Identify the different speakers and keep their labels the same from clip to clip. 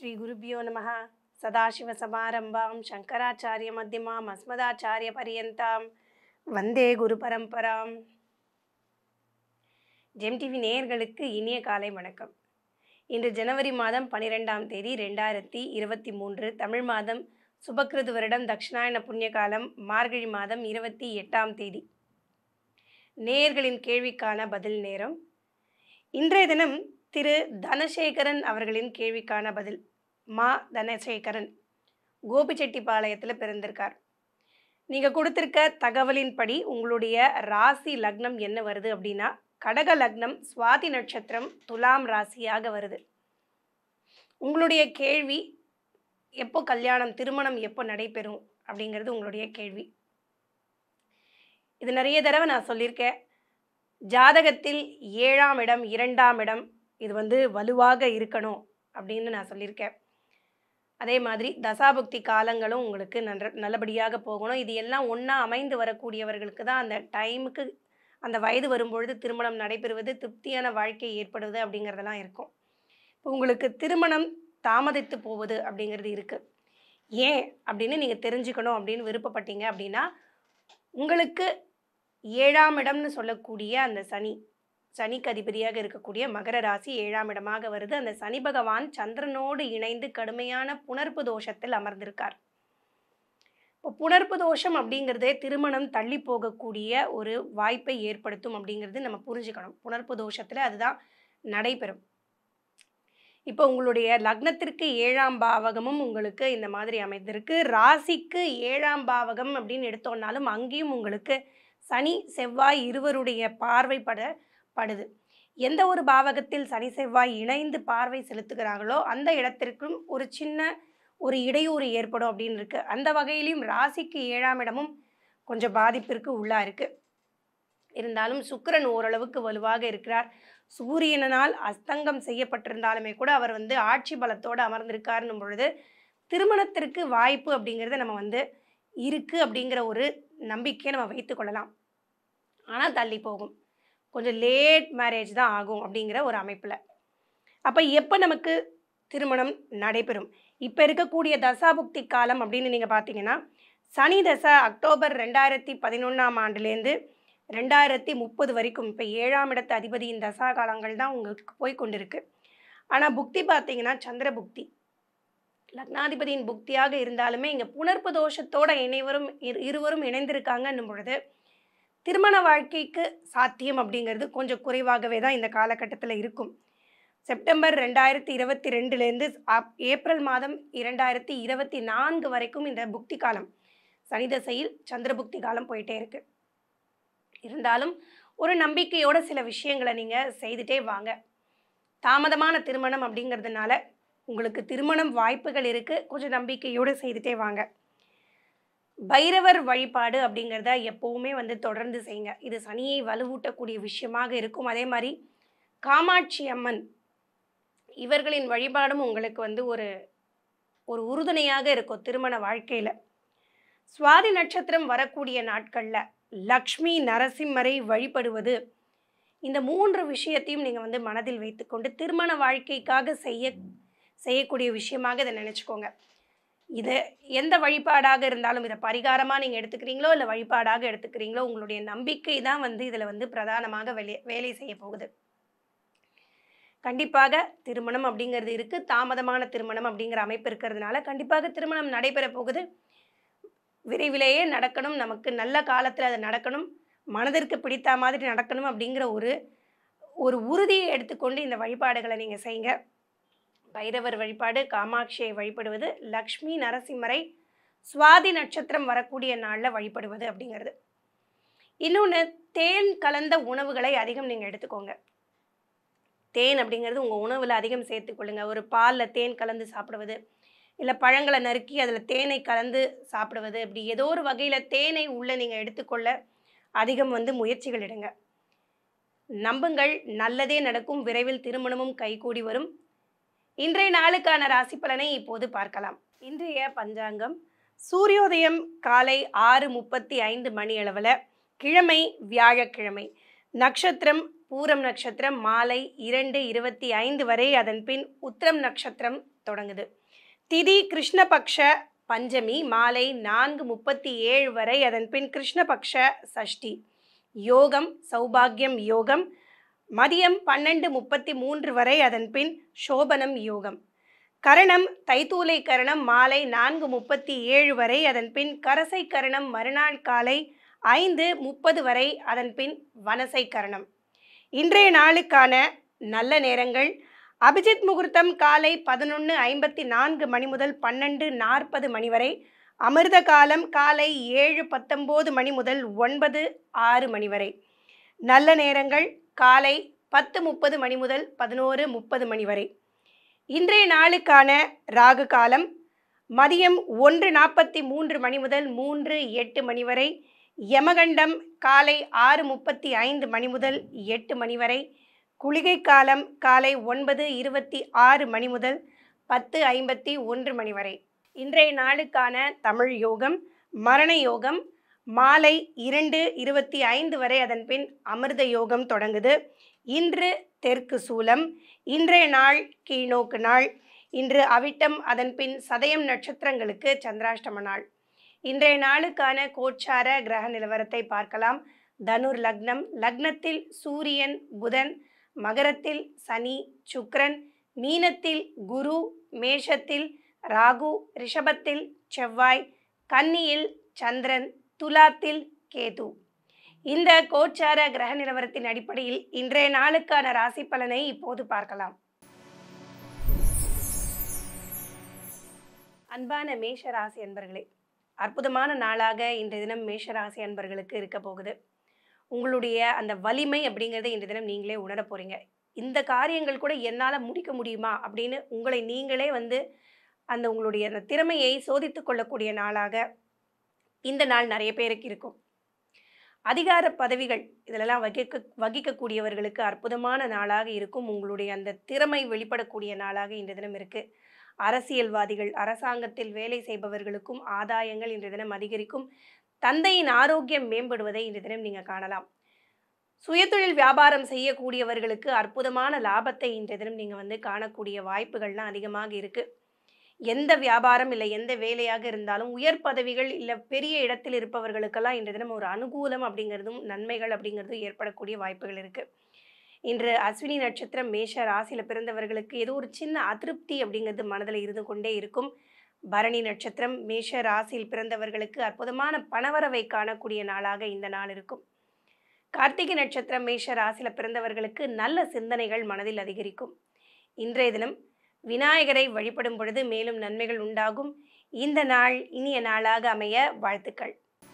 Speaker 1: श्रीगुरुभ्यो नमः सदाशिवसमारम्भां शङ्कराचार्यमध्यमाम् अस्मदाचार्यपर्यन्तां வந்தே குரு பரம்பராம் ஜெம் டிவி நேயர்களுக்கு இனிய காலை வணக்கம் இன்று ஜனவரி மாதம் பன்னிரெண்டாம் தேதி ரெண்டாயிரத்தி இருபத்தி மூன்று தமிழ் மாதம் சுபக்கிருது வருடம் தக்ஷணாயன புண்ணிய காலம் மார்கழி மாதம் இருபத்தி எட்டாம் தேதி நேயர்களின் கேள்விக்கான பதில் நேரம் இன்றைய தினம் திரு தனசேகரன் அவர்களின் கேள்விக்கான பதில் மா தனசேகரன் கோபிச்செட்டிப்பாளையத்தில் பிறந்திருக்கார் நீங்கள் கொடுத்துருக்க தகவலின்படி உங்களுடைய ராசி லக்னம் என்ன வருது அப்படின்னா கடக லக்னம் சுவாதி நட்சத்திரம் துலாம் ராசியாக வருது உங்களுடைய கேள்வி எப்போ கல்யாணம் திருமணம் எப்போ நடைபெறும் அப்படிங்கிறது உங்களுடைய கேள்வி இது நிறைய தடவை நான் சொல்லியிருக்கேன் ஜாதகத்தில் ஏழாம் இடம் இரண்டாம் இடம் இது வந்து வலுவாக இருக்கணும் அப்படின்னு நான் சொல்லியிருக்கேன் அதே மாதிரி தசாபுக்தி காலங்களும் உங்களுக்கு நன்ற நல்லபடியாக போகணும் இது எல்லாம் ஒன்றா அமைந்து வரக்கூடியவர்களுக்கு தான் அந்த டைமுக்கு அந்த வயது வரும்பொழுது திருமணம் நடைபெறுவது திருப்தியான வாழ்க்கை ஏற்படுவது அப்படிங்கிறதெல்லாம் இருக்கும் இப்போ உங்களுக்கு திருமணம் தாமதித்து போவது அப்படிங்கிறது இருக்குது ஏன் அப்படின்னு நீங்கள் தெரிஞ்சுக்கணும் அப்படின்னு விருப்பப்பட்டீங்க அப்படின்னா உங்களுக்கு ஏழாம் இடம்னு சொல்லக்கூடிய அந்த சனி சனிக்கு அதிபதியாக இருக்கக்கூடிய மகர ராசி ஏழாம் இடமாக வருது அந்த சனி பகவான் சந்திரனோடு இணைந்து கடுமையான புணர்ப்பு தோஷத்தில் அமர்ந்திருக்கார் இப்போ புணர்ப்பு தோஷம் அப்படிங்கிறதே திருமணம் தள்ளி போகக்கூடிய ஒரு வாய்ப்பை ஏற்படுத்தும் அப்படிங்கிறது நம்ம புரிஞ்சுக்கணும் புணர்ப்பு தோஷத்தில் அதுதான் நடைபெறும் இப்போ உங்களுடைய லக்னத்திற்கு ஏழாம் பாவகமும் உங்களுக்கு இந்த மாதிரி அமைந்திருக்கு ராசிக்கு ஏழாம் பாவகம் அப்படின்னு எடுத்தோம்னாலும் அங்கேயும் உங்களுக்கு சனி செவ்வாய் இருவருடைய பார்வைப்பட படுது எந்த ஒரு பாவகத்தில் சனி செவ்வாய் இணைந்து பார்வை செலுத்துகிறார்களோ அந்த இடத்திற்கும் ஒரு சின்ன ஒரு இடையூறு ஏற்படும் அப்படின்னு இருக்கு அந்த வகையிலையும் ராசிக்கு ஏழாம் இடமும் கொஞ்சம் பாதிப்பிற்கு உள்ளா இருக்கு இருந்தாலும் சுக்கிரன் ஓரளவுக்கு வலுவாக இருக்கிறார் சூரியனால் அஸ்தங்கம் செய்யப்பட்டிருந்தாலுமே கூட அவர் வந்து ஆட்சி பலத்தோடு அமர்ந்திருக்காருன்னும் பொழுது திருமணத்திற்கு வாய்ப்பு அப்படிங்கிறத நம்ம வந்து இருக்கு அப்படிங்கிற ஒரு நம்பிக்கையை நம்ம வைத்துக்கொள்ளலாம் ஆனால் தள்ளி போகும் கொஞ்சம் லேட் மேரேஜ் தான் ஆகும் அப்படிங்கிற ஒரு அமைப்பில் அப்போ எப்போ நமக்கு திருமணம் நடைபெறும் இப்போ இருக்கக்கூடிய தசாபுக்தி காலம் அப்படின்னு நீங்கள் பார்த்தீங்கன்னா சனி தசை அக்டோபர் ரெண்டாயிரத்தி பதினொன்றாம் ஆண்டுலேருந்து ரெண்டாயிரத்தி முப்பது வரைக்கும் இப்போ ஏழாம் இடத்து அதிபதியின் தசா காலங்கள் தான் உங்களுக்கு போய் கொண்டிருக்கு ஆனால் புக்தி பார்த்தீங்கன்னா சந்திர புக்தி லக்னாதிபதியின் புக்தியாக இருந்தாலுமே இங்கே புணர்ப்பு தோஷத்தோட இணைவரும் இரு இருவரும் இணைந்திருக்காங்கன்னும் பொழுது திருமண வாழ்க்கைக்கு சாத்தியம் அப்படிங்கிறது கொஞ்சம் குறைவாகவே தான் இந்த காலகட்டத்தில் இருக்கும் செப்டம்பர் ரெண்டாயிரத்தி இருபத்தி ரெண்டுலேருந்து ஏப்ரல் மாதம் இரண்டாயிரத்தி இருபத்தி நான்கு வரைக்கும் இந்த புக்தி காலம் சனி தசையில் சந்திர புக்தி காலம் போயிட்டே இருக்கு இருந்தாலும் ஒரு நம்பிக்கையோட சில விஷயங்களை நீங்கள் செய்துட்டே வாங்க தாமதமான திருமணம் அப்படிங்கிறதுனால உங்களுக்கு திருமணம் வாய்ப்புகள் இருக்குது கொஞ்சம் நம்பிக்கையோடு செய்துட்டே வாங்க பைரவர் வழிபாடு அப்படிங்கிறத எப்போவுமே வந்து தொடர்ந்து செய்யுங்க இது சனியை வலுவூட்டக்கூடிய விஷயமாக இருக்கும் அதே மாதிரி காமாட்சி அம்மன் இவர்களின் வழிபாடும் உங்களுக்கு வந்து ஒரு ஒரு உறுதுணையாக இருக்கும் திருமண வாழ்க்கையில் சுவாதி நட்சத்திரம் வரக்கூடிய நாட்களில் லக்ஷ்மி நரசிம்மரை வழிபடுவது இந்த மூன்று விஷயத்தையும் நீங்கள் வந்து மனதில் வைத்துக்கொண்டு திருமண வாழ்க்கைக்காக செய்ய செய்யக்கூடிய விஷயமாக இதை நினச்சிக்கோங்க இது எந்த வழிபாடாக இருந்தாலும் இதை பரிகாரமாக நீங்கள் எடுத்துக்கிறீங்களோ இல்லை வழிபாடாக எடுத்துக்கிறீங்களோ உங்களுடைய நம்பிக்கை தான் வந்து இதில் வந்து பிரதானமாக வேலை வேலை செய்ய போகுது கண்டிப்பாக திருமணம் அப்படிங்கிறது இருக்குது தாமதமான திருமணம் அப்படிங்கிற அமைப்பு இருக்கிறதுனால கண்டிப்பாக திருமணம் நடைபெற போகுது விரைவிலேயே நடக்கணும் நமக்கு நல்ல காலத்தில் அது நடக்கணும் மனதிற்கு பிடித்த மாதிரி நடக்கணும் அப்படிங்கிற ஒரு ஒரு உறுதியை எடுத்துக்கொண்டு இந்த வழிபாடுகளை நீங்கள் செய்யுங்க பைரவர் வழிபாடு காமாட்சியை வழிபடுவது லக்ஷ்மி நரசிம்மரை சுவாதி நட்சத்திரம் வரக்கூடிய நாளில் வழிபடுவது அப்படிங்கிறது இன்னொன்று தேன் கலந்த உணவுகளை அதிகம் நீங்கள் எடுத்துக்கோங்க தேன் அப்படிங்கிறது உங்கள் உணவில் அதிகம் சேர்த்துக்கொள்ளுங்க ஒரு பாலில் தேன் கலந்து சாப்பிடுவது இல்லை பழங்களை நறுக்கி அதில் தேனை கலந்து சாப்பிடுவது இப்படி ஏதோ ஒரு வகையில் தேனை உள்ளே நீங்கள் எடுத்துக்கொள்ள அதிகம் வந்து முயற்சிகள் எடுங்க நம்புங்கள் நல்லதே நடக்கும் விரைவில் திருமணமும் கைகூடி வரும் இன்றைய நாளுக்கான ராசி பலனை இப்போது பார்க்கலாம் இன்றைய பஞ்சாங்கம் சூரியோதயம் காலை ஆறு முப்பத்தி ஐந்து மணி அளவில் கிழமை வியாழக்கிழமை நட்சத்திரம் பூரம் நட்சத்திரம் மாலை இரண்டு இருபத்தி ஐந்து வரை அதன் பின் உத்திரம் நட்சத்திரம் தொடங்குது திதி கிருஷ்ணபக்ஷ பஞ்சமி மாலை நான்கு முப்பத்தி ஏழு வரை அதன் பின் கிருஷ்ணபக்ஷ சஷ்டி யோகம் சௌபாகியம் யோகம் மதியம் பன்னெண்டு முப்பத்தி மூன்று வரை அதன் பின் சோபனம் யோகம் கரணம் தைத்தூலை கரணம் மாலை நான்கு முப்பத்தி ஏழு வரை அதன் பின் கரசை கரணம் மறுநாள் காலை ஐந்து முப்பது வரை அதன் பின் வனசை கரணம் இன்றைய நாளுக்கான நல்ல நேரங்கள் அபிஜித் முகூர்த்தம் காலை பதினொன்று ஐம்பத்தி நான்கு மணி முதல் பன்னெண்டு நாற்பது மணி வரை அமிர்த காலம் காலை ஏழு பத்தொம்போது மணி முதல் ஒன்பது ஆறு மணி வரை நல்ல நேரங்கள் காலை பத்து முப்பது மணி முதல் பதினோரு முப்பது மணி வரை இன்றைய நாளுக்கான ராகு காலம் மதியம் ஒன்று நாற்பத்தி மூன்று மணி முதல் மூன்று எட்டு மணி வரை யமகண்டம் காலை ஆறு முப்பத்தி ஐந்து மணி முதல் எட்டு மணி வரை குளிகை காலம் காலை ஒன்பது இருபத்தி ஆறு மணி முதல் பத்து ஐம்பத்தி ஒன்று மணி வரை இன்றைய நாளுக்கான தமிழ் யோகம் மரண யோகம் மாலை இரண்டு இருபத்தி ஐந்து வரை அதன் பின் அமிர்த யோகம் தொடங்குது இன்று தெற்கு சூலம் இன்றைய நாள் கீழ்நோக்கு நாள் இன்று அவிட்டம் அதன் பின் சதயம் நட்சத்திரங்களுக்கு சந்திராஷ்டம நாள் இன்றைய நாளுக்கான கோச்சார கிரக நிலவரத்தை பார்க்கலாம் தனுர் லக்னம் லக்னத்தில் சூரியன் புதன் மகரத்தில் சனி சுக்கிரன் மீனத்தில் குரு மேஷத்தில் ராகு ரிஷபத்தில் செவ்வாய் கன்னியில் சந்திரன் துலாத்தில் கேது இந்த கோச்சார கிரக நிலவரத்தின் அடிப்படையில் இன்றைய நாளுக்கான ராசி பலனை இப்போது பார்க்கலாம் அன்பான மேஷ ராசி அன்பர்களே அற்புதமான நாளாக இன்றைய தினம் மேஷ ராசி அன்பர்களுக்கு இருக்க போகுது உங்களுடைய அந்த வலிமை அப்படிங்கிறத இன்றைய தினம் நீங்களே உணர போறீங்க இந்த காரியங்கள் கூட என்னால் முடிக்க முடியுமா அப்படின்னு உங்களை நீங்களே வந்து அந்த உங்களுடைய அந்த திறமையை சோதித்து கொள்ளக்கூடிய நாளாக இந்த நாள் நிறைய பேருக்கு இருக்கும் அதிகார பதவிகள் இதிலெல்லாம் வகிக்க வகிக்கக்கூடியவர்களுக்கு அற்புதமான நாளாக இருக்கும் உங்களுடைய அந்த திறமை வெளிப்படக்கூடிய நாளாக இன்றைய தினம் இருக்கு அரசியல்வாதிகள் அரசாங்கத்தில் வேலை செய்பவர்களுக்கும் ஆதாயங்கள் இன்றைய தினம் அதிகரிக்கும் தந்தையின் ஆரோக்கியம் மேம்படுவதை இன்றைய தினம் நீங்கள் காணலாம் சுயதொழில் வியாபாரம் செய்யக்கூடியவர்களுக்கு அற்புதமான லாபத்தை இன்றைய தினம் நீங்கள் வந்து காணக்கூடிய வாய்ப்புகள்லாம் அதிகமாக இருக்குது எந்த வியாபாரம் இல்லை எந்த வேலையாக இருந்தாலும் உயர் பதவிகள் இல்லை பெரிய இடத்தில் இருப்பவர்களுக்கெல்லாம் இன்றைய தினம் ஒரு அனுகூலம் அப்படிங்கிறதும் நன்மைகள் அப்படிங்கிறதும் ஏற்படக்கூடிய வாய்ப்புகள் இருக்குது இன்று அஸ்வினி நட்சத்திரம் மேஷ ராசியில் பிறந்தவர்களுக்கு ஏதோ ஒரு சின்ன அதிருப்தி அப்படிங்கிறது மனதில் இருந்து கொண்டே இருக்கும் பரணி நட்சத்திரம் மேஷ ராசியில் பிறந்தவர்களுக்கு அற்புதமான பணவரவை காணக்கூடிய நாளாக இந்த நாள் இருக்கும் கார்த்திகை நட்சத்திரம் மேஷ ராசியில் பிறந்தவர்களுக்கு நல்ல சிந்தனைகள் மனதில் அதிகரிக்கும் இன்றைய தினம் விநாயகரை வழிபடும் பொழுது மேலும் நன்மைகள் உண்டாகும் இந்த நாள் இனிய நாளாக அமைய வாழ்த்துக்கள்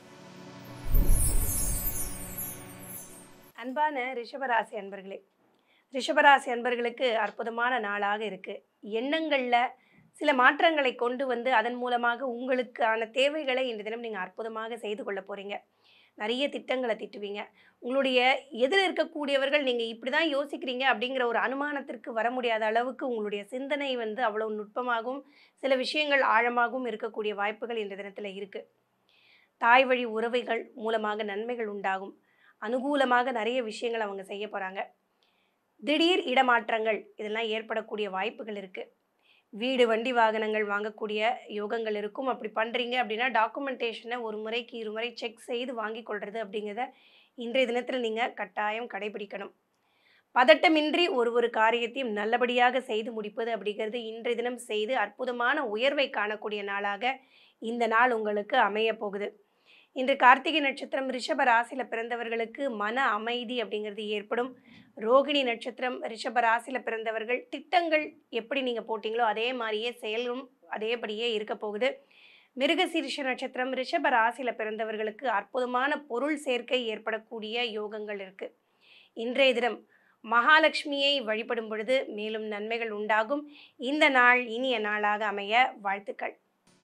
Speaker 1: அன்பான ரிஷபராசி அன்பர்களே ரிஷபராசி அன்பர்களுக்கு அற்புதமான நாளாக இருக்கு எண்ணங்களில் சில மாற்றங்களை கொண்டு வந்து அதன் மூலமாக உங்களுக்கான தேவைகளை இன்று தினம் நீங்கள் அற்புதமாக செய்து கொள்ள போறீங்க நிறைய திட்டங்களை திட்டுவீங்க உங்களுடைய எதிர் இருக்கக்கூடியவர்கள் நீங்கள் இப்படி தான் யோசிக்கிறீங்க அப்படிங்கிற ஒரு அனுமானத்திற்கு வர முடியாத அளவுக்கு உங்களுடைய சிந்தனை வந்து அவ்வளோ நுட்பமாகவும் சில விஷயங்கள் ஆழமாகவும் இருக்கக்கூடிய வாய்ப்புகள் இந்த தினத்தில் இருக்குது தாய் வழி உறவைகள் மூலமாக நன்மைகள் உண்டாகும் அனுகூலமாக நிறைய விஷயங்கள் அவங்க செய்ய போகிறாங்க திடீர் இடமாற்றங்கள் இதெல்லாம் ஏற்படக்கூடிய வாய்ப்புகள் இருக்குது வீடு வண்டி வாகனங்கள் வாங்கக்கூடிய யோகங்கள் இருக்கும் அப்படி பண்ணுறீங்க அப்படின்னா டாக்குமெண்டேஷனை ஒரு முறைக்கு இருமுறை செக் செய்து வாங்கி கொள்வது அப்படிங்கிறத இன்றைய தினத்தில் நீங்கள் கட்டாயம் கடைபிடிக்கணும் பதட்டமின்றி ஒரு ஒரு காரியத்தையும் நல்லபடியாக செய்து முடிப்பது அப்படிங்கிறது இன்றைய தினம் செய்து அற்புதமான உயர்வை காணக்கூடிய நாளாக இந்த நாள் உங்களுக்கு அமைய போகுது இன்று கார்த்திகை நட்சத்திரம் ரிஷப ராசியில் பிறந்தவர்களுக்கு மன அமைதி அப்படிங்கிறது ஏற்படும் ரோகிணி நட்சத்திரம் ரிஷப ராசியில் பிறந்தவர்கள் திட்டங்கள் எப்படி நீங்கள் போட்டிங்களோ அதே மாதிரியே செயலும் அதேபடியே இருக்க போகுது மிருகசீரிஷ நட்சத்திரம் ரிஷப ராசியில் பிறந்தவர்களுக்கு அற்புதமான பொருள் சேர்க்கை ஏற்படக்கூடிய யோகங்கள் இருக்கு இன்றைய தினம் மகாலட்சுமியை வழிபடும் பொழுது மேலும் நன்மைகள் உண்டாகும் இந்த நாள் இனிய நாளாக அமைய வாழ்த்துக்கள்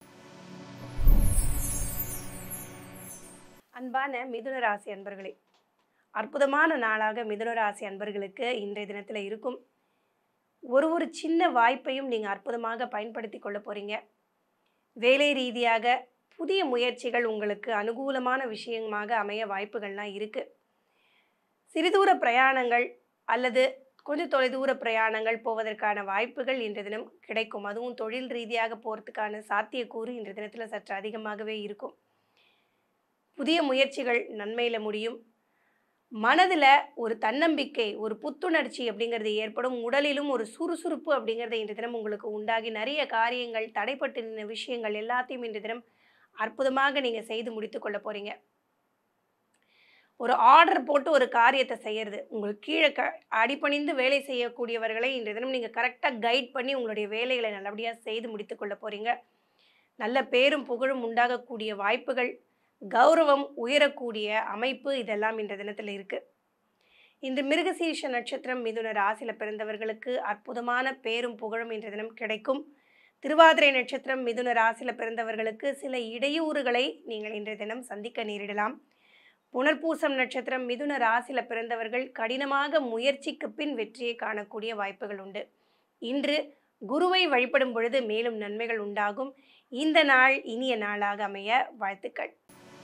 Speaker 1: அன்பான மிதுன ராசி அன்பர்களே அற்புதமான நாளாக மிதுன ராசி அன்பர்களுக்கு இன்றைய தினத்தில் இருக்கும் ஒரு ஒரு சின்ன வாய்ப்பையும் நீங்கள் அற்புதமாக பயன்படுத்தி கொள்ள போகிறீங்க வேலை ரீதியாக புதிய முயற்சிகள் உங்களுக்கு அனுகூலமான விஷயமாக அமைய வாய்ப்புகள்லாம் இருக்குது சிறுதூர பிரயாணங்கள் அல்லது கொஞ்சம் தொலைதூர பிரயாணங்கள் போவதற்கான வாய்ப்புகள் இன்றைய தினம் கிடைக்கும் அதுவும் தொழில் ரீதியாக போகிறதுக்கான சாத்தியக்கூறு இன்றைய தினத்தில் சற்று அதிகமாகவே இருக்கும் புதிய முயற்சிகள் நன்மையில் முடியும் மனதில் ஒரு தன்னம்பிக்கை ஒரு புத்துணர்ச்சி அப்படிங்கிறது ஏற்படும் உடலிலும் ஒரு சுறுசுறுப்பு அப்படிங்கிறது இன்றைய தினம் உங்களுக்கு உண்டாகி நிறைய காரியங்கள் தடைப்பட்டு நின்ற விஷயங்கள் எல்லாத்தையும் இன்றைய தினம் அற்புதமாக நீங்கள் செய்து முடித்து கொள்ள போகிறீங்க ஒரு ஆர்டர் போட்டு ஒரு காரியத்தை செய்யறது உங்களுக்கு கீழே க அடிபணிந்து வேலை செய்யக்கூடியவர்களை இன்றைய தினம் நீங்கள் கரெக்டாக கைட் பண்ணி உங்களுடைய வேலைகளை நல்லபடியாக செய்து முடித்து கொள்ள போகிறீங்க நல்ல பேரும் புகழும் உண்டாகக்கூடிய வாய்ப்புகள் கௌரவம் உயரக்கூடிய அமைப்பு இதெல்லாம் இன்ற தினத்தில் இருக்குது இந்த மிருகசீர்ஷ நட்சத்திரம் மிதுன ராசியில் பிறந்தவர்களுக்கு அற்புதமான பேரும் புகழும் இன்ற தினம் கிடைக்கும் திருவாதிரை நட்சத்திரம் மிதுன ராசியில் பிறந்தவர்களுக்கு சில இடையூறுகளை நீங்கள் இன்றைய தினம் சந்திக்க நேரிடலாம் புனர்பூசம் நட்சத்திரம் மிதுன ராசியில் பிறந்தவர்கள் கடினமாக முயற்சிக்கு பின் வெற்றியை காணக்கூடிய வாய்ப்புகள் உண்டு இன்று குருவை வழிபடும் பொழுது மேலும் நன்மைகள் உண்டாகும் இந்த நாள் இனிய நாளாக அமைய வாழ்த்துக்கள்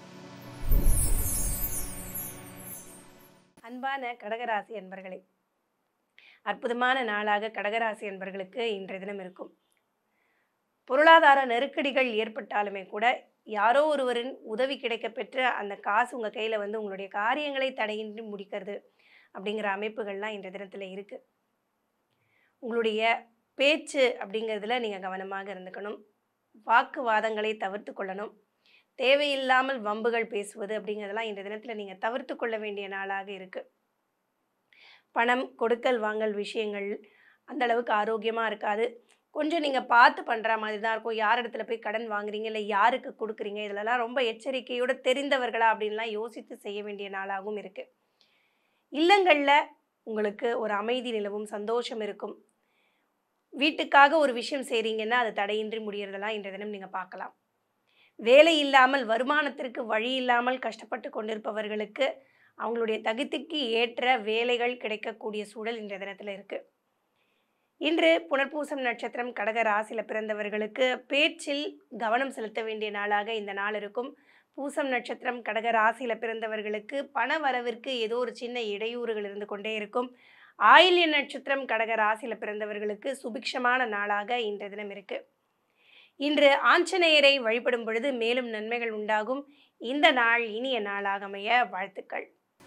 Speaker 1: அன்பான கடகராசி அன்பர்களே அற்புதமான நாளாக கடகராசி அன்பர்களுக்கு இன்றைய தினம் இருக்கும் பொருளாதார நெருக்கடிகள் ஏற்பட்டாலுமே கூட யாரோ ஒருவரின் உதவி கிடைக்க பெற்று அந்த காசு உங்கள் கையில் வந்து உங்களுடைய காரியங்களை தடையின்றி முடிக்கிறது அப்படிங்கிற அமைப்புகள்லாம் இன்றைய தினத்தில் இருக்குது உங்களுடைய பேச்சு அப்படிங்கிறதுல நீங்கள் கவனமாக இருந்துக்கணும் வாக்குவாதங்களை தவிர்த்து கொள்ளணும் தேவையில்லாமல் வம்புகள் பேசுவது அப்படிங்கிறதெல்லாம் இந்த தினத்தில் நீங்கள் தவிர்த்து கொள்ள வேண்டிய நாளாக இருக்குது பணம் கொடுக்கல் வாங்கல் விஷயங்கள் அந்த அளவுக்கு ஆரோக்கியமாக இருக்காது கொஞ்சம் நீங்கள் பார்த்து பண்ணுற மாதிரி தான் இருக்கும் யார் இடத்துல போய் கடன் வாங்குறீங்க இல்லை யாருக்கு கொடுக்குறீங்க இதிலலாம் ரொம்ப எச்சரிக்கையோடு தெரிந்தவர்களா அப்படின்லாம் யோசித்து செய்ய வேண்டிய நாளாகவும் இருக்குது இல்லங்களில் உங்களுக்கு ஒரு அமைதி நிலவும் சந்தோஷம் இருக்கும் வீட்டுக்காக ஒரு விஷயம் செய்கிறீங்கன்னா அது தடையின்றி முடியறதெல்லாம் இன்றைய தினம் நீங்கள் பார்க்கலாம் வேலை இல்லாமல் வருமானத்திற்கு வழி இல்லாமல் கஷ்டப்பட்டு கொண்டிருப்பவர்களுக்கு அவங்களுடைய தகுதிக்கு ஏற்ற வேலைகள் கிடைக்கக்கூடிய சூழல் இன்றைய தினத்தில் இருக்குது இன்று புனர்பூசம் நட்சத்திரம் கடக ராசியில் பிறந்தவர்களுக்கு பேச்சில் கவனம் செலுத்த வேண்டிய நாளாக இந்த நாள் இருக்கும் பூசம் நட்சத்திரம் கடக ராசியில் பிறந்தவர்களுக்கு பண வரவிற்கு ஏதோ ஒரு சின்ன இடையூறுகள் இருந்து கொண்டே இருக்கும் ஆயில்ய நட்சத்திரம் கடக ராசியில் பிறந்தவர்களுக்கு சுபிக்ஷமான நாளாக இன்றைய தினம் இருக்குது இன்று ஆஞ்சநேயரை வழிபடும் பொழுது மேலும் நன்மைகள் உண்டாகும் இந்த நாள் இனிய நாளாக அமைய வாழ்த்துக்கள்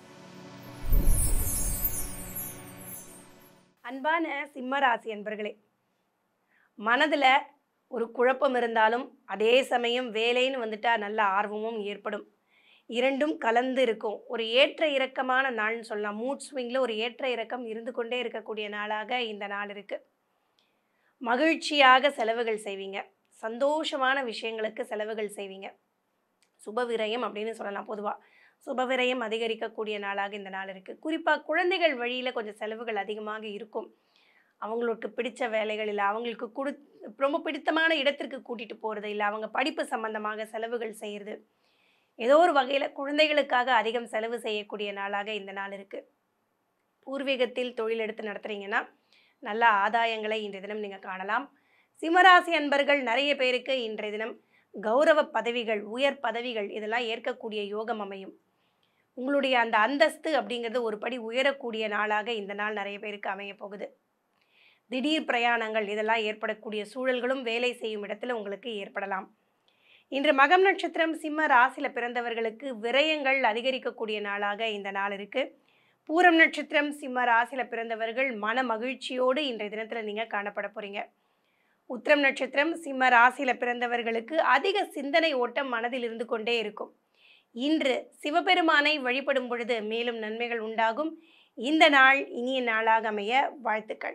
Speaker 1: அன்பான சிம்மராசி அன்பர்களே மனதில் ஒரு குழப்பம் இருந்தாலும் அதே சமயம் வேலைன்னு வந்துட்டா நல்ல ஆர்வமும் ஏற்படும் இரண்டும் கலந்து இருக்கும் ஒரு ஏற்ற இறக்கமான நாள்னு சொல்லலாம் மூட் ஸ்விங்கில் ஒரு ஏற்ற இறக்கம் இருந்து கொண்டே இருக்கக்கூடிய நாளாக இந்த நாள் இருக்குது மகிழ்ச்சியாக செலவுகள் செய்வீங்க சந்தோஷமான விஷயங்களுக்கு செலவுகள் செய்வீங்க சுபவிரயம் அப்படின்னு சொல்லலாம் பொதுவாக சுபவிரயம் அதிகரிக்கக்கூடிய நாளாக இந்த நாள் இருக்குது குறிப்பாக குழந்தைகள் வழியில் கொஞ்சம் செலவுகள் அதிகமாக இருக்கும் அவங்களுக்கு பிடிச்ச வேலைகள் இல்லை அவங்களுக்கு கொடு ரொம்ப பிடித்தமான இடத்திற்கு கூட்டிகிட்டு போகிறது இல்லை அவங்க படிப்பு சம்பந்தமாக செலவுகள் செய்கிறது ஏதோ ஒரு வகையில் குழந்தைகளுக்காக அதிகம் செலவு செய்யக்கூடிய நாளாக இந்த நாள் இருக்குது பூர்வீகத்தில் தொழில் எடுத்து நடத்துகிறீங்கன்னா நல்ல ஆதாயங்களை இன்றைய தினம் நீங்கள் காணலாம் சிம்மராசி அன்பர்கள் நிறைய பேருக்கு இன்றைய தினம் கௌரவ பதவிகள் உயர் பதவிகள் இதெல்லாம் ஏற்கக்கூடிய யோகம் அமையும் உங்களுடைய அந்த அந்தஸ்து அப்படிங்கிறது ஒரு படி உயரக்கூடிய நாளாக இந்த நாள் நிறைய பேருக்கு அமைய போகுது திடீர் பிரயாணங்கள் இதெல்லாம் ஏற்படக்கூடிய சூழல்களும் வேலை செய்யும் இடத்துல உங்களுக்கு ஏற்படலாம் இன்று மகம் நட்சத்திரம் சிம்ம ராசியில் பிறந்தவர்களுக்கு விரயங்கள் அதிகரிக்கக்கூடிய நாளாக இந்த நாள் இருக்குது பூரம் நட்சத்திரம் சிம்ம ராசியில் பிறந்தவர்கள் மன மகிழ்ச்சியோடு இன்றைய தினத்தில் நீங்கள் காணப்பட போகிறீங்க உத்திரம் நட்சத்திரம் சிம்ம ராசியில் பிறந்தவர்களுக்கு அதிக சிந்தனை ஓட்டம் மனதில் இருந்து கொண்டே இருக்கும் இன்று சிவபெருமானை வழிபடும் பொழுது மேலும் நன்மைகள் உண்டாகும் இந்த நாள் இனிய நாளாக அமைய வாழ்த்துக்கள்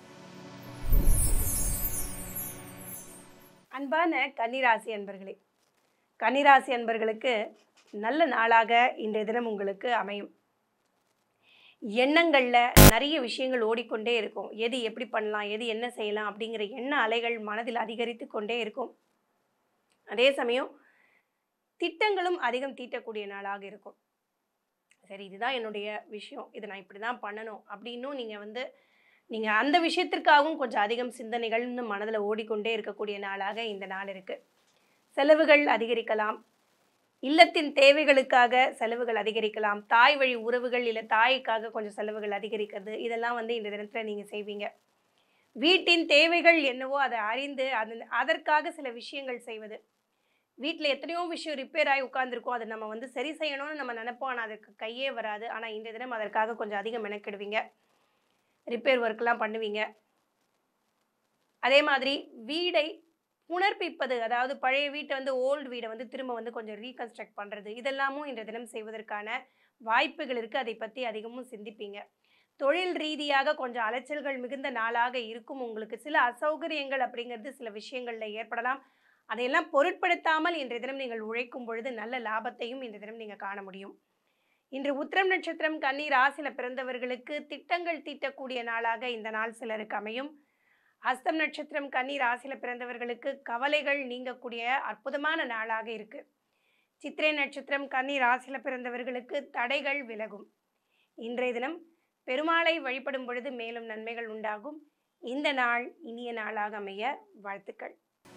Speaker 1: அன்பான கன்னிராசி அன்பர்களே கன்னிராசி அன்பர்களுக்கு நல்ல நாளாக இன்றைய தினம் உங்களுக்கு அமையும் எண்ணங்களில் நிறைய விஷயங்கள் ஓடிக்கொண்டே இருக்கும் எது எப்படி பண்ணலாம் எது என்ன செய்யலாம் அப்படிங்கிற எண்ண அலைகள் மனதில் அதிகரித்து கொண்டே இருக்கும் அதே சமயம் திட்டங்களும் அதிகம் தீட்டக்கூடிய நாளாக இருக்கும் சரி இதுதான் என்னுடைய விஷயம் இதை நான் இப்படி தான் பண்ணணும் அப்படின்னும் நீங்கள் வந்து நீங்கள் அந்த விஷயத்திற்காகவும் கொஞ்சம் அதிகம் சிந்தனைகள்னு மனதில் ஓடிக்கொண்டே இருக்கக்கூடிய நாளாக இந்த நாள் இருக்குது செலவுகள் அதிகரிக்கலாம் இல்லத்தின் தேவைகளுக்காக செலவுகள் அதிகரிக்கலாம் தாய் வழி உறவுகள் இல்லை தாய்க்காக கொஞ்சம் செலவுகள் அதிகரிக்கிறது இதெல்லாம் வந்து இந்த தினத்தில் நீங்கள் செய்வீங்க வீட்டின் தேவைகள் என்னவோ அதை அறிந்து அது அதற்காக சில விஷயங்கள் செய்வது வீட்டில் எத்தனையோ விஷயம் ரிப்பேர் ஆகி உட்காந்துருக்கோம் அதை நம்ம வந்து சரி செய்யணும்னு நம்ம நினைப்போம் ஆனால் அதுக்கு கையே வராது ஆனால் இன்றைய தினம் அதற்காக கொஞ்சம் அதிகம் மெனக்கிடுவீங்க ரிப்பேர் ஒர்க்லாம் பண்ணுவீங்க அதே மாதிரி வீடை புனர்ப்பிப்பது அதாவது பழைய வீட்டை வந்து ஓல்டு வீடை வந்து திரும்ப வந்து கொஞ்சம் ரீகன்ஸ்ட்ரக்ட் பண்ணுறது இதெல்லாமும் இன்றைய தினம் செய்வதற்கான வாய்ப்புகள் இருக்குது அதை பற்றி அதிகமும் சிந்திப்பீங்க தொழில் ரீதியாக கொஞ்சம் அலைச்சல்கள் மிகுந்த நாளாக இருக்கும் உங்களுக்கு சில அசௌகரியங்கள் அப்படிங்கிறது சில விஷயங்களில் ஏற்படலாம் அதையெல்லாம் பொருட்படுத்தாமல் இன்றைய தினம் நீங்கள் உழைக்கும் பொழுது நல்ல லாபத்தையும் இன்றைய தினம் நீங்கள் காண முடியும் இன்று உத்திரம் நட்சத்திரம் கன்னி ராசியில் பிறந்தவர்களுக்கு திட்டங்கள் தீட்டக்கூடிய நாளாக இந்த நாள் சிலருக்கு அமையும் அஸ்தம் நட்சத்திரம் கன்னி ராசியில் பிறந்தவர்களுக்கு கவலைகள் நீங்கக்கூடிய அற்புதமான நாளாக இருக்கு சித்திரை நட்சத்திரம் கன்னி ராசியில் பிறந்தவர்களுக்கு தடைகள் விலகும் இன்றைய தினம் பெருமாளை வழிபடும் பொழுது மேலும் நன்மைகள் உண்டாகும் இந்த நாள் இனிய நாளாக அமைய வாழ்த்துக்கள்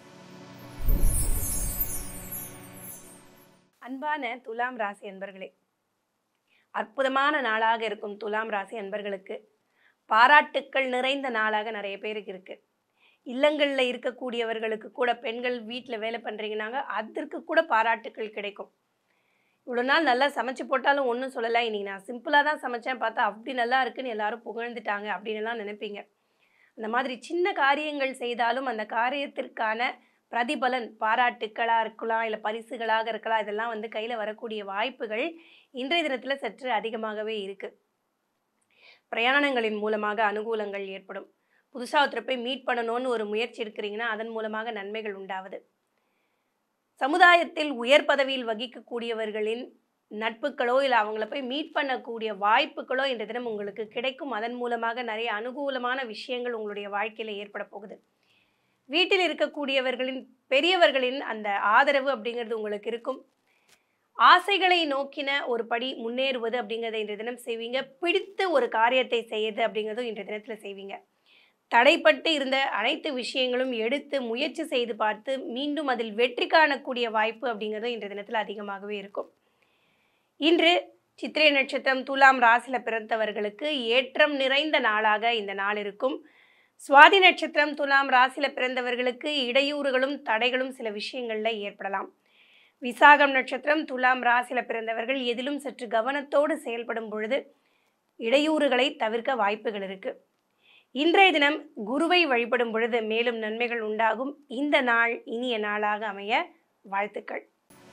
Speaker 1: அன்பான துலாம் ராசி அன்பர்களே அற்புதமான நாளாக இருக்கும் துலாம் ராசி அன்பர்களுக்கு பாராட்டுக்கள் நிறைந்த நாளாக நிறைய பேருக்கு இருக்கு இல்லங்களில் இருக்கக்கூடியவர்களுக்கு கூட பெண்கள் வீட்டில் வேலை பண்ணுறீங்கன்னாங்க அதற்கு கூட பாராட்டுக்கள் கிடைக்கும் இவ்வளோ நாள் நல்லா சமைச்சு போட்டாலும் ஒன்றும் சொல்லலை இன்னைக்கு நான் சிம்பிளாக தான் சமைச்சேன் பார்த்தா அப்படி நல்லா இருக்குன்னு எல்லாரும் புகழ்ந்துட்டாங்க அப்படின்னு எல்லாம் நினைப்பீங்க அந்த மாதிரி சின்ன காரியங்கள் செய்தாலும் அந்த காரியத்திற்கான பிரதிபலன் பாராட்டுக்களாக இருக்கலாம் இல்லை பரிசுகளாக இருக்கலாம் இதெல்லாம் வந்து கையில் வரக்கூடிய வாய்ப்புகள் இன்றைய தினத்தில் சற்று அதிகமாகவே இருக்குது பிரயாணங்களின் மூலமாக அனுகூலங்கள் ஏற்படும் புதுசாக ஒருத்தரை போய் மீட் பண்ணணும்னு ஒரு முயற்சி இருக்கிறீங்கன்னா அதன் மூலமாக நன்மைகள் உண்டாவது சமுதாயத்தில் உயர் பதவியில் வகிக்கக்கூடியவர்களின் நட்புகளோ இல்லை அவங்கள போய் மீட் பண்ணக்கூடிய வாய்ப்புகளோ இன்றைய தினம் உங்களுக்கு கிடைக்கும் அதன் மூலமாக நிறைய அனுகூலமான விஷயங்கள் உங்களுடைய வாழ்க்கையில் ஏற்பட போகுது வீட்டில் இருக்கக்கூடியவர்களின் பெரியவர்களின் அந்த ஆதரவு அப்படிங்கிறது உங்களுக்கு இருக்கும் ஆசைகளை நோக்கின ஒரு படி முன்னேறுவது அப்படிங்கிறத இன்றைய தினம் செய்வீங்க பிடித்து ஒரு காரியத்தை செய்யுது அப்படிங்கிறதும் இன்றைய தினத்தில் செய்வீங்க தடைப்பட்டு இருந்த அனைத்து விஷயங்களும் எடுத்து முயற்சி செய்து பார்த்து மீண்டும் அதில் வெற்றி காணக்கூடிய வாய்ப்பு அப்படிங்கிறதும் இன்றைய தினத்தில் அதிகமாகவே இருக்கும் இன்று சித்திரை நட்சத்திரம் துலாம் ராசியில் பிறந்தவர்களுக்கு ஏற்றம் நிறைந்த நாளாக இந்த நாள் இருக்கும் சுவாதி நட்சத்திரம் துலாம் ராசியில் பிறந்தவர்களுக்கு இடையூறுகளும் தடைகளும் சில விஷயங்களில் ஏற்படலாம் விசாகம் நட்சத்திரம் துலாம் ராசியில் பிறந்தவர்கள் எதிலும் சற்று கவனத்தோடு செயல்படும் பொழுது இடையூறுகளை தவிர்க்க வாய்ப்புகள் இருக்கு இன்றைய தினம் குருவை வழிபடும் பொழுது மேலும் நன்மைகள் உண்டாகும் இந்த நாள் இனிய நாளாக அமைய வாழ்த்துக்கள்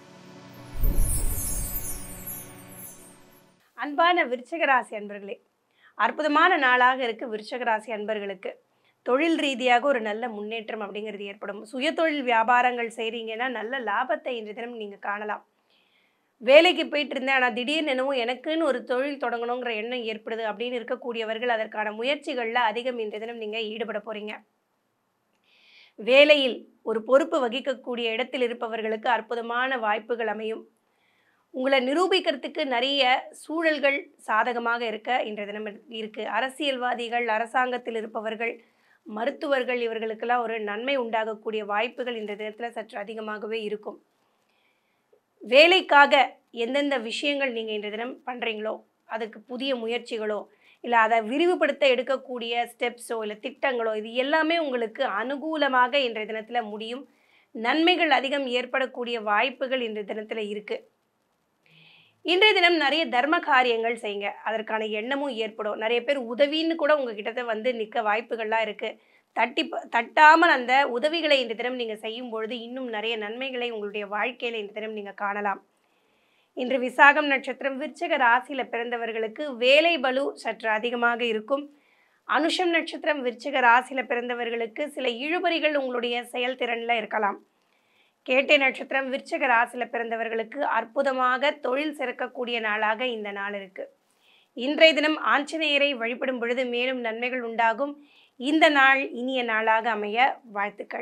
Speaker 1: அன்பான விருச்சக ராசி அன்பர்களே அற்புதமான நாளாக இருக்கு விருச்சக ராசி அன்பர்களுக்கு தொழில் ரீதியாக ஒரு நல்ல முன்னேற்றம் அப்படிங்கிறது ஏற்படும் சுயதொழில் வியாபாரங்கள் செய்கிறீங்கன்னா நல்ல லாபத்தை இன்றைய தினம் நீங்கள் காணலாம் வேலைக்கு போயிட்டு இருந்தேன் ஆனால் திடீர்னு என்னவோ எனக்குன்னு ஒரு தொழில் தொடங்கணுங்கிற எண்ணம் ஏற்படுது அப்படின்னு இருக்கக்கூடியவர்கள் அதற்கான முயற்சிகளில் அதிகம் இன்றைய தினம் நீங்கள் ஈடுபட போகிறீங்க வேலையில் ஒரு பொறுப்பு வகிக்கக்கூடிய இடத்தில் இருப்பவர்களுக்கு அற்புதமான வாய்ப்புகள் அமையும் உங்களை நிரூபிக்கிறதுக்கு நிறைய சூழல்கள் சாதகமாக இருக்க இன்றைய தினம் இருக்கு அரசியல்வாதிகள் அரசாங்கத்தில் இருப்பவர்கள் மருத்துவர்கள் இவர்களுக்கெல்லாம் ஒரு நன்மை உண்டாகக்கூடிய வாய்ப்புகள் இந்த தினத்தில் சற்று அதிகமாகவே இருக்கும் வேலைக்காக எந்தெந்த விஷயங்கள் நீங்கள் இன்றைய தினம் பண்ணுறீங்களோ அதுக்கு புதிய முயற்சிகளோ இல்லை அதை விரிவுபடுத்த எடுக்கக்கூடிய ஸ்டெப்ஸோ இல்லை திட்டங்களோ இது எல்லாமே உங்களுக்கு அனுகூலமாக இன்றைய தினத்தில் முடியும் நன்மைகள் அதிகம் ஏற்படக்கூடிய வாய்ப்புகள் இன்றைய தினத்தில் இருக்குது இன்றைய தினம் நிறைய தர்ம காரியங்கள் செய்யுங்க அதற்கான எண்ணமும் ஏற்படும் நிறைய பேர் உதவின்னு கூட உங்ககிட்ட வந்து நிற்க வாய்ப்புகள்லாம் இருக்குது தட்டி ப- தட்டாமல் அந்த உதவிகளை இந்த தினம் நீங்கள் செய்யும் பொழுது இன்னும் நிறைய நன்மைகளை உங்களுடைய வாழ்க்கையில் இந்த தினம் நீங்கள் காணலாம் இன்று விசாகம் நட்சத்திரம் விருச்சக ராசியில் பிறந்தவர்களுக்கு வேலை பளு சற்று அதிகமாக இருக்கும் அனுஷம் நட்சத்திரம் விருச்சிக ராசியில் பிறந்தவர்களுக்கு சில இழுபறிகள் உங்களுடைய செயல்திறனில் இருக்கலாம் கேட்டை நட்சத்திரம் விருச்சிக ராசியில் பிறந்தவர்களுக்கு அற்புதமாக தொழில் சிறக்கக்கூடிய நாளாக இந்த நாள் இருக்கு இன்றைய தினம் ஆஞ்சநேயரை வழிபடும் பொழுது மேலும் நன்மைகள் உண்டாகும் இந்த நாள் இனிய நாளாக அமைய வாழ்த்துக்கள்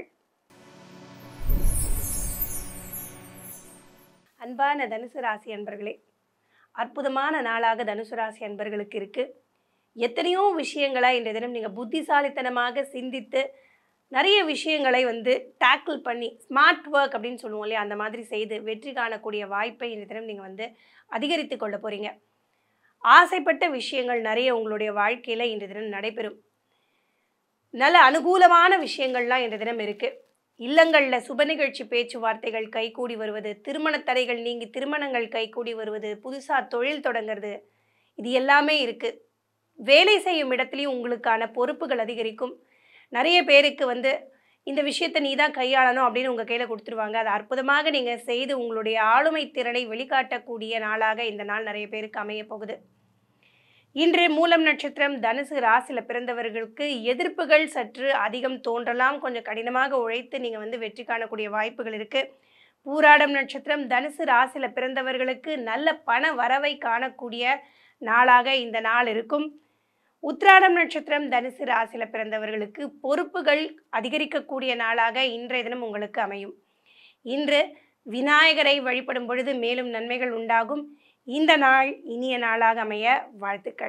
Speaker 1: அன்பான தனுசு ராசி அன்பர்களே அற்புதமான நாளாக தனுசு ராசி அன்பர்களுக்கு இருக்கு எத்தனையோ விஷயங்களை இன்றைய தினம் நீங்கள் புத்திசாலித்தனமாக சிந்தித்து நிறைய விஷயங்களை வந்து டேக்கிள் பண்ணி ஸ்மார்ட் ஒர்க் அப்படின்னு சொல்லுவோம் இல்லையா அந்த மாதிரி செய்து வெற்றி காணக்கூடிய வாய்ப்பை இந்த தினம் நீங்கள் வந்து அதிகரித்து கொள்ள போகிறீங்க ஆசைப்பட்ட விஷயங்கள் நிறைய உங்களுடைய வாழ்க்கையில் இன்று தினம் நடைபெறும் நல்ல அனுகூலமான விஷயங்கள்லாம் இன்று தினம் இருக்குது இல்லங்களில் சுப நிகழ்ச்சி பேச்சுவார்த்தைகள் கைகூடி வருவது திருமண தடைகள் நீங்கி திருமணங்கள் கைகூடி வருவது புதுசாக தொழில் தொடங்குறது இது எல்லாமே இருக்குது வேலை செய்யும் இடத்துலையும் உங்களுக்கான பொறுப்புகள் அதிகரிக்கும் நிறைய பேருக்கு வந்து இந்த விஷயத்தை நீ தான் கையாளணும் அப்படின்னு உங்கள் கையில் கொடுத்துருவாங்க அதை அற்புதமாக நீங்கள் செய்து உங்களுடைய ஆளுமை திறனை வெளிக்காட்டக்கூடிய நாளாக இந்த நாள் நிறைய பேருக்கு அமைய போகுது இன்று மூலம் நட்சத்திரம் தனுசு ராசியில் பிறந்தவர்களுக்கு எதிர்ப்புகள் சற்று அதிகம் தோன்றலாம் கொஞ்சம் கடினமாக உழைத்து நீங்கள் வந்து வெற்றி காணக்கூடிய வாய்ப்புகள் இருக்குது பூராடம் நட்சத்திரம் தனுசு ராசியில் பிறந்தவர்களுக்கு நல்ல பண வரவை காணக்கூடிய நாளாக இந்த நாள் இருக்கும் உத்திராடம் நட்சத்திரம் தனுசு ராசியில் பிறந்தவர்களுக்கு பொறுப்புகள் அதிகரிக்கக்கூடிய நாளாக இன்றைய தினம் உங்களுக்கு அமையும் இன்று விநாயகரை வழிபடும் பொழுது மேலும் நன்மைகள் உண்டாகும் இந்த நாள் இனிய நாளாக அமைய வாழ்த்துக்கள்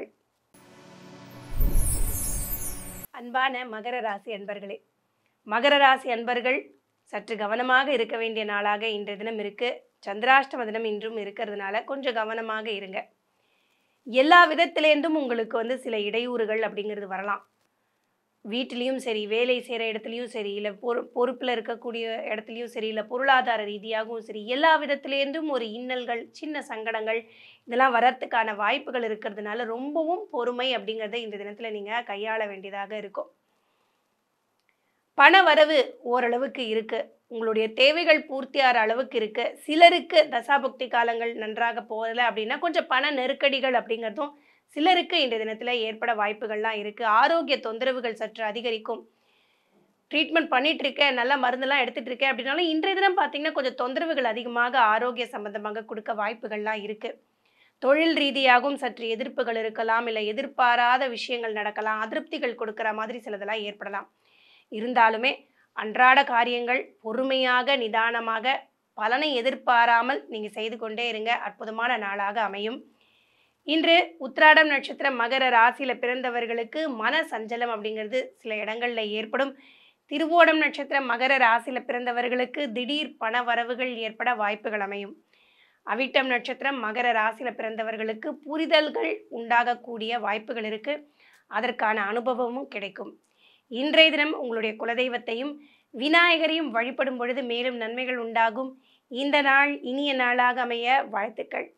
Speaker 1: அன்பான மகர ராசி அன்பர்களே மகர ராசி அன்பர்கள் சற்று கவனமாக இருக்க வேண்டிய நாளாக இன்றைய தினம் இருக்கு சந்திராஷ்டம தினம் இன்றும் இருக்கிறதுனால கொஞ்சம் கவனமாக இருங்க எல்லா விதத்திலேருந்தும் உங்களுக்கு வந்து சில இடையூறுகள் அப்படிங்கிறது வரலாம் வீட்டிலையும் சரி வேலை செய்கிற இடத்துலையும் சரி இல்லை பொறு பொறுப்பில் இருக்கக்கூடிய இடத்துலையும் சரி இல்லை பொருளாதார ரீதியாகவும் சரி எல்லா விதத்திலேருந்தும் ஒரு இன்னல்கள் சின்ன சங்கடங்கள் இதெல்லாம் வரத்துக்கான வாய்ப்புகள் இருக்கிறதுனால ரொம்பவும் பொறுமை அப்படிங்கிறத இந்த தினத்தில் நீங்கள் கையாள வேண்டியதாக இருக்கும் பண வரவு ஓரளவுக்கு இருக்கு உங்களுடைய தேவைகள் பூர்த்தியாகிற அளவுக்கு இருக்கு சிலருக்கு தசாபக்தி காலங்கள் நன்றாக போகல அப்படின்னா கொஞ்சம் பண நெருக்கடிகள் அப்படிங்கிறதும் சிலருக்கு இன்றைய தினத்தில் ஏற்பட வாய்ப்புகள்லாம் இருக்குது ஆரோக்கிய தொந்தரவுகள் சற்று அதிகரிக்கும் ட்ரீட்மெண்ட் பண்ணிட்டு இருக்கேன் நல்ல மருந்தெல்லாம் எடுத்துட்டு இருக்கேன் அப்படின்னாலும் இன்றைய தினம் பார்த்தீங்கன்னா கொஞ்சம் தொந்தரவுகள் அதிகமாக ஆரோக்கிய சம்பந்தமாக கொடுக்க வாய்ப்புகள்லாம் இருக்குது தொழில் ரீதியாகவும் சற்று எதிர்ப்புகள் இருக்கலாம் இல்லை எதிர்பாராத விஷயங்கள் நடக்கலாம் அதிருப்திகள் கொடுக்குற மாதிரி சிலதெல்லாம் ஏற்படலாம் இருந்தாலுமே அன்றாட காரியங்கள் பொறுமையாக நிதானமாக பலனை எதிர்பாராமல் நீங்கள் செய்து கொண்டே இருங்க அற்புதமான நாளாக அமையும் இன்று உத்திராடம் நட்சத்திரம் மகர ராசியில் பிறந்தவர்களுக்கு மன சஞ்சலம் அப்படிங்கிறது சில இடங்களில் ஏற்படும் திருவோணம் நட்சத்திரம் மகர ராசியில் பிறந்தவர்களுக்கு திடீர் பண வரவுகள் ஏற்பட வாய்ப்புகள் அமையும் அவிட்டம் நட்சத்திரம் மகர ராசியில் பிறந்தவர்களுக்கு புரிதல்கள் உண்டாகக்கூடிய வாய்ப்புகள் இருக்குது அதற்கான அனுபவமும் கிடைக்கும் இன்றைய தினம் உங்களுடைய குலதெய்வத்தையும் விநாயகரையும் வழிபடும் பொழுது மேலும் நன்மைகள் உண்டாகும் இந்த நாள் இனிய நாளாக அமைய வாழ்த்துக்கள்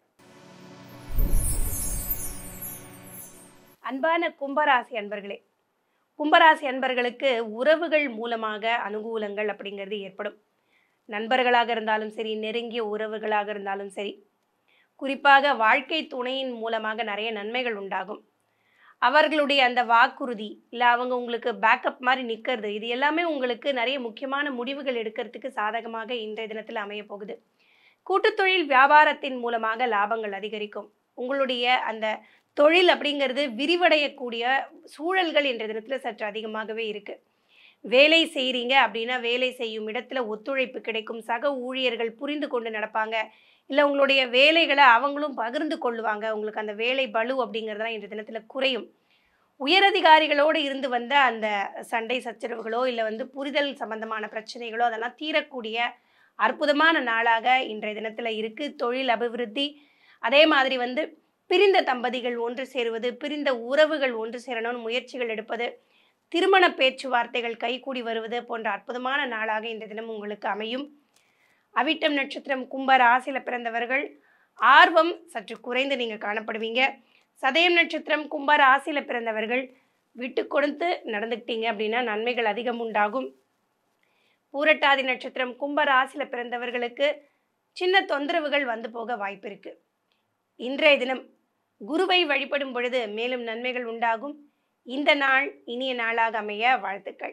Speaker 1: அன்பான கும்பராசி அன்பர்களே கும்பராசி அன்பர்களுக்கு உறவுகள் மூலமாக அனுகூலங்கள் அப்படிங்கிறது ஏற்படும் நண்பர்களாக இருந்தாலும் சரி நெருங்கிய உறவுகளாக இருந்தாலும் சரி குறிப்பாக வாழ்க்கை துணையின் மூலமாக நிறைய நன்மைகள் உண்டாகும் அவர்களுடைய அந்த வாக்குறுதி இல்லை அவங்க உங்களுக்கு பேக்கப் மாதிரி நிற்கிறது இது எல்லாமே உங்களுக்கு நிறைய முக்கியமான முடிவுகள் எடுக்கிறதுக்கு சாதகமாக இன்றைய தினத்தில் அமைய போகுது கூட்டுத் தொழில் வியாபாரத்தின் மூலமாக லாபங்கள் அதிகரிக்கும் உங்களுடைய அந்த தொழில் அப்படிங்கிறது விரிவடையக்கூடிய சூழல்கள் இன்றைய தினத்தில் சற்று அதிகமாகவே இருக்கு வேலை செய்கிறீங்க அப்படின்னா வேலை செய்யும் இடத்துல ஒத்துழைப்பு கிடைக்கும் சக ஊழியர்கள் புரிந்து கொண்டு நடப்பாங்க இல்லை உங்களுடைய வேலைகளை அவங்களும் பகிர்ந்து கொள்ளுவாங்க உங்களுக்கு அந்த வேலை பளு அப்படிங்கிறதெல்லாம் இன்றைய தினத்தில் குறையும் உயரதிகாரிகளோடு இருந்து வந்த அந்த சண்டை சச்சரவுகளோ இல்லை வந்து புரிதல் சம்பந்தமான பிரச்சனைகளோ அதெல்லாம் தீரக்கூடிய அற்புதமான நாளாக இன்றைய தினத்தில் இருக்குது தொழில் அபிவிருத்தி அதே மாதிரி வந்து பிரிந்த தம்பதிகள் ஒன்று சேருவது பிரிந்த உறவுகள் ஒன்று சேரணும்னு முயற்சிகள் எடுப்பது திருமண பேச்சுவார்த்தைகள் கைகூடி வருவது போன்ற அற்புதமான நாளாக இந்த தினம் உங்களுக்கு அமையும் அவிட்டம் நட்சத்திரம் கும்ப ராசியில் பிறந்தவர்கள் ஆர்வம் சற்று குறைந்து நீங்கள் காணப்படுவீங்க சதயம் நட்சத்திரம் கும்ப ராசியில் பிறந்தவர்கள் விட்டு கொடுத்து நடந்துக்கிட்டீங்க அப்படின்னா நன்மைகள் அதிகம் உண்டாகும் பூரட்டாதி நட்சத்திரம் கும்ப ராசியில் பிறந்தவர்களுக்கு சின்ன தொந்தரவுகள் வந்து போக வாய்ப்பு இருக்கு இன்றைய தினம் குருவை வழிபடும் பொழுது மேலும் நன்மைகள் உண்டாகும் இந்த நாள் இனிய நாளாக அமைய வாழ்த்துக்கள்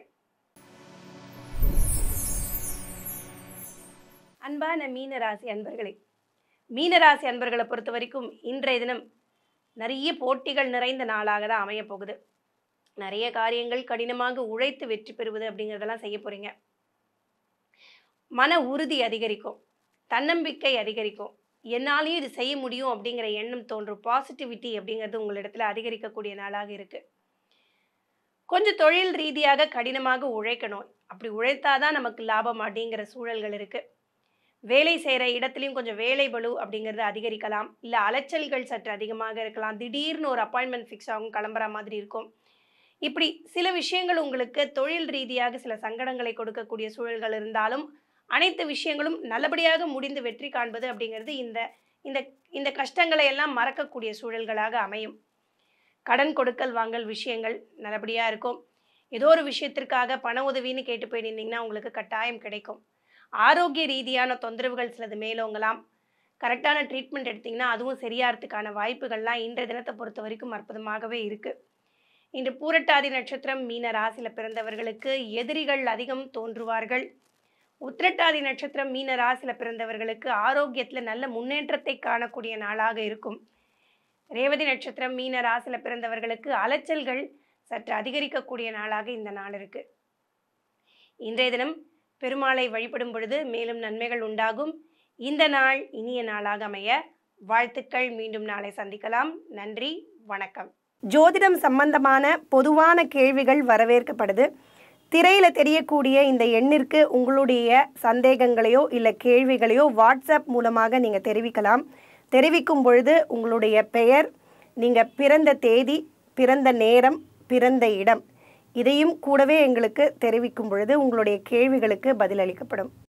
Speaker 1: அன்பான மீனராசி அன்பர்களே மீனராசி அன்பர்களை பொறுத்த வரைக்கும் இன்றைய தினம் நிறைய போட்டிகள் நிறைந்த நாளாக தான் அமைய போகுது நிறைய காரியங்கள் கடினமாக உழைத்து வெற்றி பெறுவது அப்படிங்கிறதெல்லாம் செய்ய போறீங்க மன உறுதி அதிகரிக்கும் தன்னம்பிக்கை அதிகரிக்கும் என்னாலையும் இது செய்ய முடியும் அப்படிங்கிற எண்ணம் தோன்றும் பாசிட்டிவிட்டி அப்படிங்கிறது உங்களிடத்துல அதிகரிக்கக்கூடிய நாளாக இருக்கு கொஞ்சம் தொழில் ரீதியாக கடினமாக உழைக்கணும் அப்படி உழைத்தாதான் நமக்கு லாபம் அப்படிங்கிற சூழல்கள் இருக்குது வேலை செய்கிற இடத்துலையும் கொஞ்சம் வேலை பளு அப்படிங்கிறது அதிகரிக்கலாம் இல்லை அலைச்சல்கள் சற்று அதிகமாக இருக்கலாம் திடீர்னு ஒரு அப்பாயின்மெண்ட் ஃபிக்ஸ் ஆகும் கிளம்புற மாதிரி இருக்கும் இப்படி சில விஷயங்கள் உங்களுக்கு தொழில் ரீதியாக சில சங்கடங்களை கொடுக்கக்கூடிய சூழல்கள் இருந்தாலும் அனைத்து விஷயங்களும் நல்லபடியாக முடிந்து வெற்றி காண்பது அப்படிங்கிறது இந்த இந்த இந்த கஷ்டங்களை எல்லாம் மறக்கக்கூடிய சூழல்களாக அமையும் கடன் கொடுக்கல் வாங்கல் விஷயங்கள் நல்லபடியாக இருக்கும் ஏதோ ஒரு விஷயத்திற்காக பண உதவின்னு கேட்டு போயிருந்தீங்கன்னா உங்களுக்கு கட்டாயம் கிடைக்கும் ஆரோக்கிய ரீதியான தொந்தரவுகள் சிலது மேலோங்கலாம் கரெக்டான ட்ரீட்மெண்ட் எடுத்திங்கன்னா அதுவும் சரியாகிறதுக்கான வாய்ப்புகள்லாம் இன்றைய தினத்தை பொறுத்த வரைக்கும் அற்புதமாகவே இருக்குது இன்று பூரட்டாதி நட்சத்திரம் மீன ராசியில் பிறந்தவர்களுக்கு எதிரிகள் அதிகம் தோன்றுவார்கள் உத்திரட்டாதி நட்சத்திரம் மீன ராசியில் பிறந்தவர்களுக்கு ஆரோக்கியத்தில் நல்ல முன்னேற்றத்தை காணக்கூடிய நாளாக இருக்கும் ரேவதி நட்சத்திரம் மீன ராசியில் பிறந்தவர்களுக்கு அலைச்சல்கள் சற்று அதிகரிக்கக்கூடிய நாளாக இந்த நாள் இருக்கு இன்றைய தினம் பெருமாளை வழிபடும் பொழுது மேலும் நன்மைகள் உண்டாகும் இந்த நாள் இனிய நாளாக அமைய வாழ்த்துக்கள் மீண்டும் நாளை சந்திக்கலாம் நன்றி வணக்கம் ஜோதிடம் சம்பந்தமான பொதுவான கேள்விகள் வரவேற்கப்படுது திரையில் தெரியக்கூடிய இந்த எண்ணிற்கு உங்களுடைய சந்தேகங்களையோ இல்லை கேள்விகளையோ வாட்ஸ்அப் மூலமாக நீங்கள் தெரிவிக்கலாம் தெரிவிக்கும் பொழுது உங்களுடைய பெயர் நீங்கள் பிறந்த தேதி பிறந்த நேரம் பிறந்த இடம் இதையும் கூடவே எங்களுக்கு தெரிவிக்கும் பொழுது உங்களுடைய கேள்விகளுக்கு பதிலளிக்கப்படும்